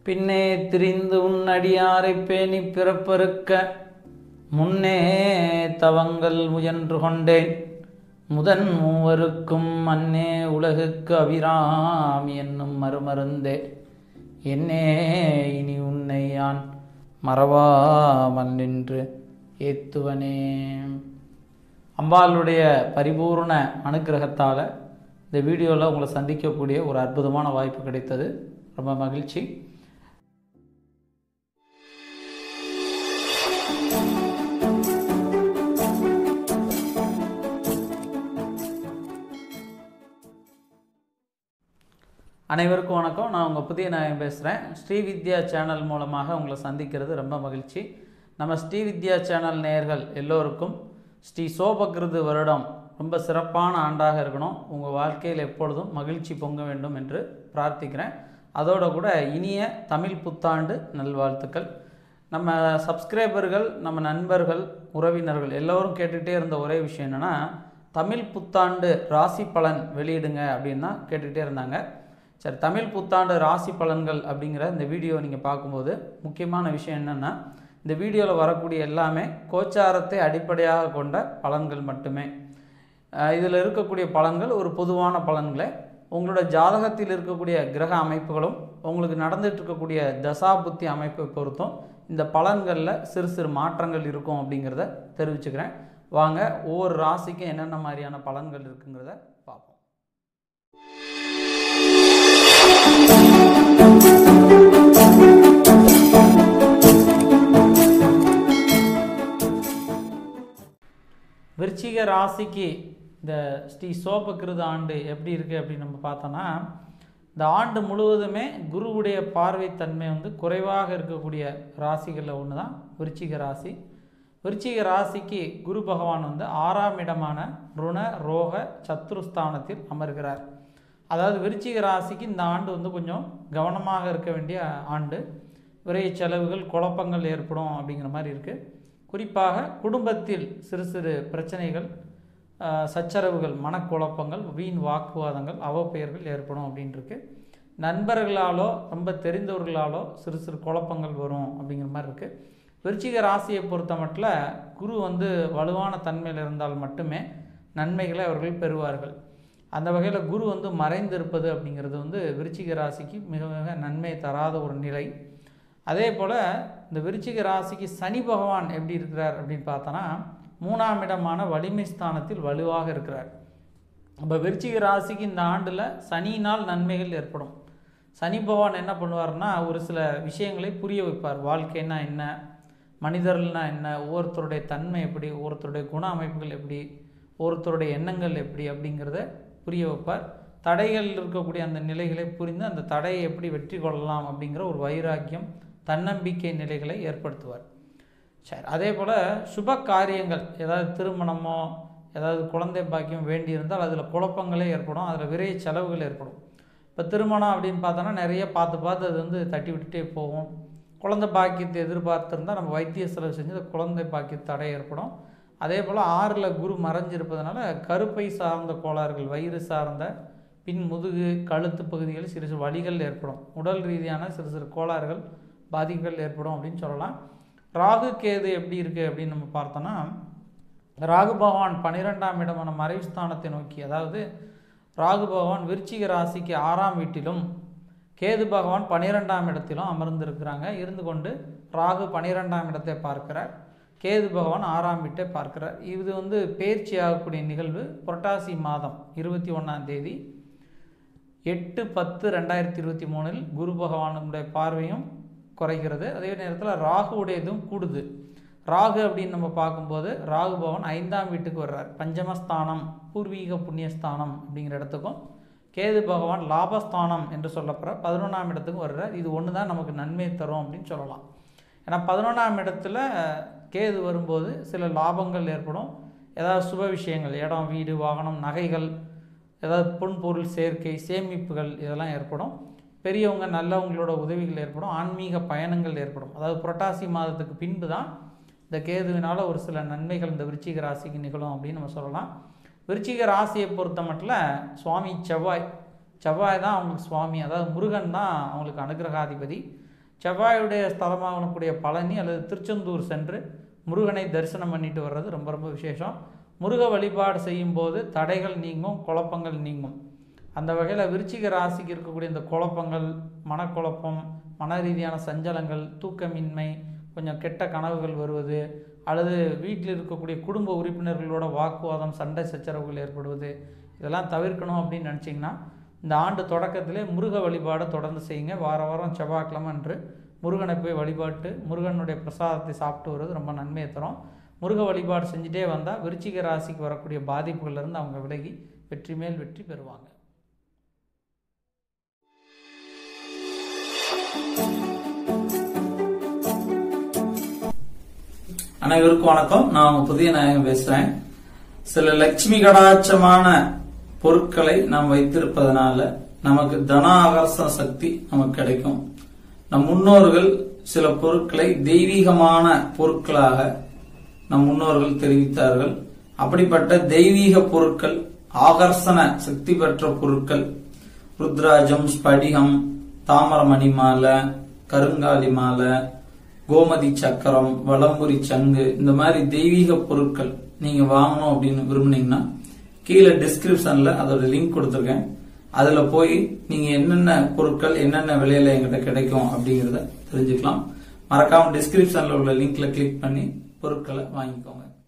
பின்னே திரிந்து உன் அடியாரைப் பேணி பிறப்பறுக்க முன்னே தவங்கள் முயன்று கொண்டேன் முதன் மூவருக்கும் அன்னே உலகுக்கு அபிராமி என்னும் மறுமருந்தே என்னே இனி உன்னை யான் மறவாமல் நின்று ஏத்துவனே அம்பாளுடைய பரிபூர்ண அனுக்கிரகத்தால் இந்த வீடியோவில் உங்களை சந்திக்கக்கூடிய ஒரு அற்புதமான வாய்ப்பு கிடைத்தது ரொம்ப மகிழ்ச்சி அனைவருக்கும் வணக்கம் நான் உங்கள் புதிய நாயகம் பேசுகிறேன் ஸ்ரீவித்யா சேனல் மூலமாக உங்களை சந்திக்கிறது ரொம்ப மகிழ்ச்சி நம்ம ஸ்ரீவித்யா சேனல் நேயர்கள் எல்லோருக்கும் ஸ்ரீ சோபகிருது வருடம் ரொம்ப சிறப்பான ஆண்டாக இருக்கணும் உங்கள் வாழ்க்கையில் எப்பொழுதும் மகிழ்ச்சி பொங்க வேண்டும் என்று பிரார்த்திக்கிறேன் அதோட கூட இனிய தமிழ் புத்தாண்டு நல்வாழ்த்துக்கள் நம்ம சப்ஸ்கிரைபர்கள் நம்ம நண்பர்கள் உறவினர்கள் எல்லோரும் கேட்டுகிட்டே இருந்த ஒரே விஷயம் என்னென்னா தமிழ் புத்தாண்டு ராசி பலன் வெளியிடுங்க அப்படின்னு தான் கேட்டுகிட்டே இருந்தாங்க சரி தமிழ் புத்தாண்டு ராசி பலன்கள் அப்படிங்கிற இந்த வீடியோ நீங்கள் பார்க்கும்போது முக்கியமான விஷயம் என்னென்னா இந்த வீடியோவில் வரக்கூடிய எல்லாமே கோச்சாரத்தை அடிப்படையாக கொண்ட பலன்கள் மட்டுமே இதில் இருக்கக்கூடிய பலன்கள் ஒரு பொதுவான பலன்களை உங்களோட ஜாதகத்தில் இருக்கக்கூடிய கிரக அமைப்புகளும் உங்களுக்கு நடந்துட்டு இருக்கக்கூடிய தசா புத்தி அமைப்பை பொறுத்தும் இந்த பலன்களில் சிறு சிறு மாற்றங்கள் இருக்கும் அப்படிங்கிறத தெரிவிச்சுக்கிறேன் வாங்க ஒவ்வொரு ராசிக்கும் என்னென்ன மாதிரியான பலன்கள் இருக்குங்கிறத பார்ப்போம் விருச்சிக ராசிக்கு இந்த ஸ்ரீ சோபகிருத ஆண்டு எப்படி இருக்குது அப்படின்னு நம்ம பார்த்தோன்னா இந்த ஆண்டு முழுவதுமே குருவுடைய பார்வைத்தன்மை வந்து குறைவாக இருக்கக்கூடிய ராசிகளில் ஒன்று தான் விருச்சிக ராசி விருச்சிக ராசிக்கு குரு பகவான் வந்து ஆறாம் இடமான ருண ரோக சத்ருஸ்தானத்தில் அமர்கிறார் அதாவது விருச்சிக ராசிக்கு இந்த ஆண்டு வந்து கொஞ்சம் கவனமாக இருக்க வேண்டிய ஆண்டு விரைய செலவுகள் குழப்பங்கள் ஏற்படும் அப்படிங்கிற மாதிரி இருக்குது குறிப்பாக குடும்பத்தில் சிறு சிறு பிரச்சனைகள் சச்சரவுகள் மனக்குழப்பங்கள் வீண் வாக்குவாதங்கள் அவப்பெயர்கள் ஏற்படும் அப்படின்ட்டுருக்கு நண்பர்களாலோ ரொம்ப தெரிந்தவர்களாலோ சிறு சிறு குழப்பங்கள் வரும் அப்படிங்கிற மாதிரி இருக்குது விருச்சிக ராசியை பொறுத்த மட்டும் குரு வந்து வலுவான தன்மையில் இருந்தால் மட்டுமே நன்மைகளை அவர்கள் பெறுவார்கள் அந்த வகையில் குரு வந்து மறைந்திருப்பது அப்படிங்கிறது வந்து விருச்சிக ராசிக்கு மிக மிக நன்மை தராத ஒரு நிலை அதே போல் இந்த விருச்சிக ராசிக்கு சனி பகவான் எப்படி இருக்கிறார் அப்படின்னு பார்த்தோன்னா மூணாம் இடமான வலிமை ஸ்தானத்தில் வலுவாக இருக்கிறார் அப்போ விருச்சிக ராசிக்கு இந்த ஆண்டில் சனியினால் நன்மைகள் ஏற்படும் சனி பகவான் என்ன பண்ணுவார்னா ஒரு சில விஷயங்களை புரிய வைப்பார் வாழ்க்கைன்னா என்ன மனிதர்கள்னா என்ன ஒவ்வொருத்தருடைய தன்மை எப்படி ஒவ்வொருத்தருடைய குண அமைப்புகள் எப்படி ஒவ்வொருத்தருடைய எண்ணங்கள் எப்படி அப்படிங்கிறத புரிய வைப்பார் தடைகள் இருக்கக்கூடிய அந்த நிலைகளை புரிந்து அந்த தடையை எப்படி வெற்றி கொள்ளலாம் அப்படிங்கிற ஒரு வைராக்கியம் தன்னம்பிக்கை நிலைகளை ஏற்படுத்துவார் சரி அதே போல் சுப காரியங்கள் ஏதாவது திருமணமோ ஏதாவது குழந்தை பாக்கியம் வேண்டியிருந்தால் அதில் குழப்பங்களே ஏற்படும் அதில் விரைய செலவுகள் ஏற்படும் இப்போ திருமணம் அப்படின்னு பார்த்தோன்னா நிறைய பார்த்து பார்த்து அது வந்து தட்டி விட்டுட்டே போகும் குழந்தை பாக்கியத்தை எதிர்பார்த்துருந்தால் நம்ம வைத்திய செலவு செஞ்சு அந்த குழந்தை பாக்கிய தடை ஏற்படும் அதே போல் ஆறில் குரு மறைஞ்சிருப்பதனால கருப்பை சார்ந்த கோளாறுகள் வயிறு சார்ந்த பின் முதுகு கழுத்து பகுதிகளில் சிறு சிறு வலிகள் ஏற்படும் உடல் ரீதியான சிறு சிறு கோளாறுகள் பாதிப்புகள் ஏற்படும் அப்படின்னு சொல்லலாம் ராகு கேது எப்படி இருக்குது அப்படின்னு நம்ம பார்த்தோன்னா ராகு பகவான் பன்னிரெண்டாம் இடமான மறைவுஸ்தானத்தை நோக்கி அதாவது ராகு பகவான் விருச்சிக ராசிக்கு ஆறாம் வீட்டிலும் கேது பகவான் பன்னிரெண்டாம் இடத்திலும் அமர்ந்திருக்கிறாங்க இருந்து கொண்டு ராகு பன்னிரெண்டாம் இடத்தை பார்க்கிறார் கேது பகவான் ஆறாம் வீட்டை பார்க்கிறார் இது வந்து பயிற்சி ஆகக்கூடிய நிகழ்வு புரட்டாசி மாதம் இருபத்தி ஒன்றாம் தேதி எட்டு பத்து ரெண்டாயிரத்தி இருபத்தி மூணில் குரு பகவானுடைய பார்வையும் குறைகிறது அதே நேரத்தில் ராகுவுடையதும் கூடுது ராகு அப்படின்னு நம்ம பார்க்கும்போது ராகு பவன் ஐந்தாம் வீட்டுக்கு வர்றார் பஞ்சமஸ்தானம் பூர்வீக புண்ணியஸ்தானம் அப்படிங்கிற இடத்துக்கும் கேது பகவான் லாபஸ்தானம் என்று சொல்லப்படுற பதினொன்றாம் இடத்துக்கும் வர்றார் இது ஒன்று தான் நமக்கு நன்மை தரும் அப்படின்னு சொல்லலாம் ஏன்னா பதினொன்றாம் இடத்துல கேது வரும்போது சில லாபங்கள் ஏற்படும் ஏதாவது சுப விஷயங்கள் இடம் வீடு வாகனம் நகைகள் ஏதாவது பொன் பொருள் சேர்க்கை சேமிப்புகள் இதெல்லாம் ஏற்படும் பெரியவங்க நல்லவங்களோட உதவிகள் ஏற்படும் ஆன்மீக பயணங்கள் ஏற்படும் அதாவது புரட்டாசி மாதத்துக்கு பின்பு தான் இந்த கேதுவினால் ஒரு சில நன்மைகள் இந்த விருச்சிக ராசிக்கு நிகழும் அப்படின்னு நம்ம சொல்லலாம் விருச்சிக ராசியை பொறுத்த மட்டும் சுவாமி செவ்வாய் செவ்வாய் தான் அவங்களுக்கு சுவாமி அதாவது முருகன் தான் அவங்களுக்கு அனுகிரகாதிபதி செவ்வாயுடைய ஸ்தலமாக இருக்கக்கூடிய பழனி அல்லது திருச்செந்தூர் சென்று முருகனை தரிசனம் பண்ணிட்டு வர்றது ரொம்ப ரொம்ப விசேஷம் முருக வழிபாடு செய்யும்போது தடைகள் நீங்கும் குழப்பங்கள் நீங்கும் அந்த வகையில் விருச்சிக ராசிக்கு இருக்கக்கூடிய இந்த குழப்பங்கள் மனக்குழப்பம் மன ரீதியான சஞ்சலங்கள் தூக்கமின்மை கொஞ்சம் கெட்ட கனவுகள் வருவது அல்லது வீட்டில் இருக்கக்கூடிய குடும்ப உறுப்பினர்களோட வாக்குவாதம் சண்டை சச்சரவுகள் ஏற்படுவது இதெல்லாம் தவிர்க்கணும் அப்படின்னு நினச்சிங்கன்னா இந்த ஆண்டு தொடக்கத்திலே முருக வழிபாடை தொடர்ந்து செய்யுங்க வார வாரம் செவ்வாய்க்கிழமை அன்று முருகனை போய் வழிபாட்டு முருகனுடைய பிரசாதத்தை சாப்பிட்டு வர்றது ரொம்ப நன்மையை தரும் முருக வழிபாடு செஞ்சுட்டே வந்தால் விருச்சிக ராசிக்கு வரக்கூடிய பாதிப்புகள்லேருந்து அவங்க விலகி வெற்றி மேல் வெற்றி பெறுவாங்க அனைவருக்கும் வணக்கம் நான் உங்க புதிய நாயகம் பேசுறேன் சில லட்சுமி கடாட்சமான பொருட்களை நாம் வைத்திருப்பதனால நமக்கு தன ஆகர்ஷண சக்தி நமக்கு கிடைக்கும் நம் முன்னோர்கள் சில பொருட்களை தெய்வீகமான பொருட்களாக நம் முன்னோர்கள் தெரிவித்தார்கள் அப்படிப்பட்ட தெய்வீக பொருட்கள் ஆகர்ஷண சக்தி பெற்ற பொருட்கள் ருத்ராஜம் ஸ்படிகம் தாமரமணி மாலை கருங்காலி மாலை கோமதி சக்கரம் வலம்புரி சங்கு இந்த மாதிரி தெய்வீக பொருட்கள் நீங்க வாங்கணும் அப்படின்னு விரும்புனீங்கன்னா கீழே டிஸ்கிரிப்ஷன்ல அதோட லிங்க் கொடுத்துருக்கேன் அதுல போய் நீங்க என்னென்ன பொருட்கள் என்னென்ன விலையில எங்கிட்ட கிடைக்கும் அப்படிங்கறத தெரிஞ்சுக்கலாம் மறக்காம டிஸ்கிரிப்ஷன்ல உள்ள லிங்க்ல கிளிக் பண்ணி பொருட்களை வாங்கிக்கோங்க